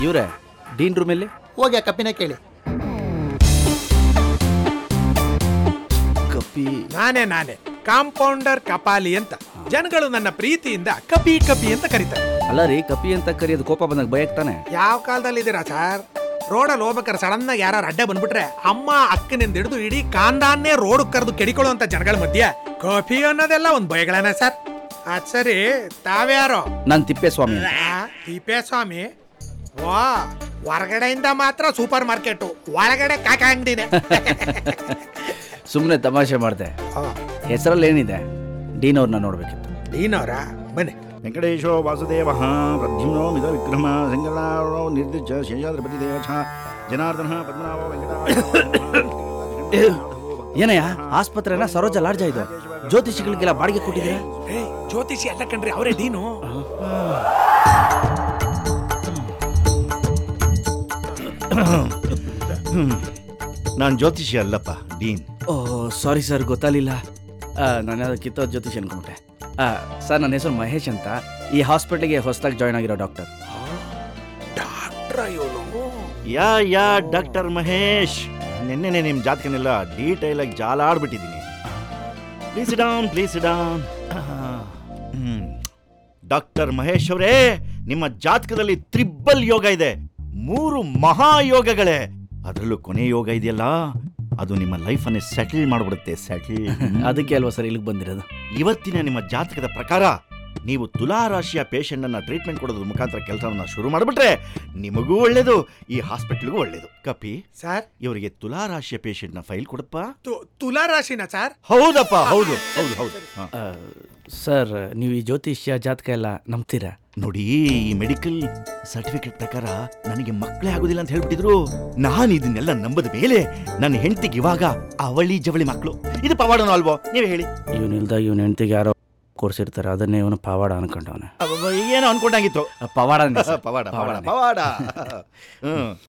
ಇವ್ರೆ ಡೀನ್ ರೂಮಲ್ಲಿ ಹೋಗಿ ಆ ಕಪ್ಪಿನ ಕೇಳಿ ಕಪ್ಪಿ ನಾನೇ ನಾನೇ ಕಾಂಪೌಂಡರ್ ಕಪಾಲಿ ಅಂತ ಜನಗಳು ನನ್ನ ಪ್ರೀತಿಯಿಂದ ಕಪಿ ಕಪಿ ಅಂತ ಕರೀತಾರೆ ಅಲ್ಲ ರೀ ಕಪಿ ಅಂತ ಕರಿಯೋದು ಕೋಪ ಬಂದಾಗ ಭಯಕ್ ತಾನೆ ಯಾವ ಕಾಲದಲ್ಲಿ ಇದ್ದೀರಾ ಸರ್ ರೋಡಲ್ಲಿ ಹೋಗ್ಬೇಕಾರೆ ಸಡನ್ ಆಗಿ ಯಾರು ಅಡ್ಡ ಬಂದ್ಬಿಟ್ರೆ ಅಮ್ಮ ಅಕ್ಕನಿಂದ ಹಿಡಿದು ಇಡೀ ಕಾಂದಾನ್ನೇ ರೋಡ್ ಕರೆದು ಕೆಡಿಕೊಳ್ಳುವಂತ ಜನಗಳ ಮಧ್ಯೆ ಕಾಫಿ ಅನ್ನೋದೆಲ್ಲ ಒಂದ್ ಭಯಗಳೇನ ಸರ್ ಅದ್ ಸರಿ ತಾವ್ಯಾರೋ ನಾನು ತಿಪ್ಪೇಸ್ವಾಮಿ ಅಂತ. ಸ್ವಾಮಿ ವಾ ಹೊರಗಡೆಯಿಂದ ಮಾತ್ರ ಸೂಪರ್ ಮಾರ್ಕೆಟ್ ಒಳಗಡೆ ಕಾಕ ಅಂಗಡಿನೇ ಸುಮ್ಮನೆ ತಮಾಷೆ ಮಾಡಿದೆ ಹೆಸರಲ್ಲಿ ಏನಿದೆ ಡೀನ್ ಅವ್ರನ್ನ ನೋಡ್ಬೇಕಿತ್ತು ನೀನವ್ರ ಬನ್ನಿ ವೆಂಕಟೇಶೋ ವಾಸುದೇವ ಪ್ರದ್ಯುಮ್ನೋ ಮಿತ ವಿಕ್ರಮ ಸಂಗಲಾರೋ ನಿರ್ದಿಜ ಶೇಷಾದ್ರಪತಿ ದೇವ ಛ ಜನಾರ್ದನ ಪದ್ಮನಾಭೋ ವೆಂಕಟ ಏನಯ್ಯ ಆಸ್ಪತ್ರೆನ ಸರೋಜ ಲಾಡ್ಜ ಇದು ಜ್ಯೋತಿಷಿಗಳಿಗೆಲ್ಲ ಬಾಡಿಗೆ ಕೊಟ್ಟಿದ್ದೀರಾ ಏಯ್ ಜ್ಯೋತಿಷಿ ಅಲ್ಲ ಕಣ್ರಿ ಅವರೇ ಡೀನು ನಾನು ಜ್ಯೋತಿಷಿ ಅಲ್ಲಪ್ಪ ಡೀನ್ ಓ ಸಾರಿ ಸರ್ ಗೊತ್ತಾಗಲಿಲ್ಲ ನಾನು ಯಾವ್ದು ಕಿತ್ತೋ ಜ್ಯೋತಿಷಿ ಅನ್ಕೊಂಬಿಟ್ಟೆ ಸರ್ ನನ್ನ ಹೆಸರು ಮಹೇಶ್ ಅಂತ ಈ ಹಾಸ್ಪಿಟ್ಲಿಗೆ ಹೊಸದಾಗಿ ಜಾಯ್ನ್ ಆಗಿರೋ ಡಾಕ್ಟರ್ ಡಾಕ್ಟ್ರ ಇವನು ಯಾ ಯಾ ಡಾಕ್ಟರ್ ಮಹೇಶ್ ನಿನ್ನೆನೆ ನಿಮ್ಮ ಜಾತಕನೆಲ್ಲ ಡೀಟೈಲ್ ಆಗಿ ಜಾಲಾಡ್ಬಿಟ್ಟಿದ್ದೀನಿ please down please down doctor Mahesh ಅವರೇ ನಿಮ್ಮ ಜಾತಕದಲ್ಲಿ ತ್ರಿಬ್ಬಲ್ ಯೋಗ ಇದೆ ಮೂರು ಮಹಾಯೋಗಗಳೇ ಅದರಲ್ಲೂ ಕೊನೆ ಯೋಗ ಇದೆಯಲ್ಲ ಅದು ನಿಮ್ಮ ಲೈಫನ್ನೇ ಸೆಟಲ್ ಮಾಡಿಬಿಡುತ್ತೆ ಸೆಟಲ್ ಅದಕ್ಕೆ ಅಲ್ವಾ ಸರ್ ಇಲ್ಲಿಗೆ ಬಂದಿರೋದು ಇವತ್ತಿನ ನಿಮ್ಮ ಜಾತಕದ ಪ್ರಕಾರ ನೀವು ತುಲಾ ರಾಶಿಯ ಪೇಷಂಟ್ ಅನ್ನ ಟ್ರೀಟ್ಮೆಂಟ್ ಕೊಡೋದ್ರ ಮುಖಾಂತರ ಕೆಲಸವನ್ನ ಶುರು ಮಾಡಿಬಿಟ್ರೆ ನಿಮಗೂ ಒಳ್ಳೇದು ಈ ಹಾಸ್ಪಿಟ್ಲ್ಗೂ ಒಳ್ಳೇದು ಕಪಿ ಸರ್ ಇವರಿಗೆ ತುಲಾ ರಾಶಿಯ ಪೇಷಂಟ್ ನ ಫೈಲ್ ಕೊಡಪ್ಪ ತು- ತುಲಾ ರಾಶಿನ ಸರ್ ಹೌದಪ್ಪ ಹೌದು ಹೌದು ಹೌದು ಹಾ. ಆ, ಸರ್ ನೀವು ಈ ಜ್ಯೋತಿಷ್ಯ ಜಾತಕ ಎಲ್ಲ ನಂಬ್ತೀರಾ ನೋಡಿ ಈ ಮೆಡಿಕಲ್ ಸರ್ಟಿಫಿಕೇಟ್ ಪ್ರಕಾರ ನನಗೆ ಮಕ್ಕಳೇ ಆಗೋದಿಲ್ಲ ಅಂತ ಹೇಳ್ಬಿಟ್ಟಿದ್ರು ನಾನು ಇದನ್ನೆಲ್ಲ ನಂಬದ ಮೇಲೆ ನನ್ನ ಹೆಂಡತಿಗೆ ಇವಾಗ ಅವಳಿ ಜವಳಿ ಮಕ್ಕಳು ಇದು ಪವಾಡನೋ ಅಲ್ವೋ ನೀವೇ ಹೇಳಿ ಇವನು ಇಲ್ದಾಗ ಇವನ ಹೆಂಡತಿಗೆ ಯಾರೋ ಕೊಡ್ಸಿರ್ತಾರೆ ಅದನ್ನೇ ಇವನು ಪವಾಡ ಅನ್ಕೊಂಡವನೆ ಅಬ್ಬಬ್ಬ, ಏನೋ ಅನ್ಕೊಂಡಾಗಿತ್ತು ಪವಾಡ ಪವಾಡ ಪವಾಡ ಪವಾಡ ಹ್ಮ್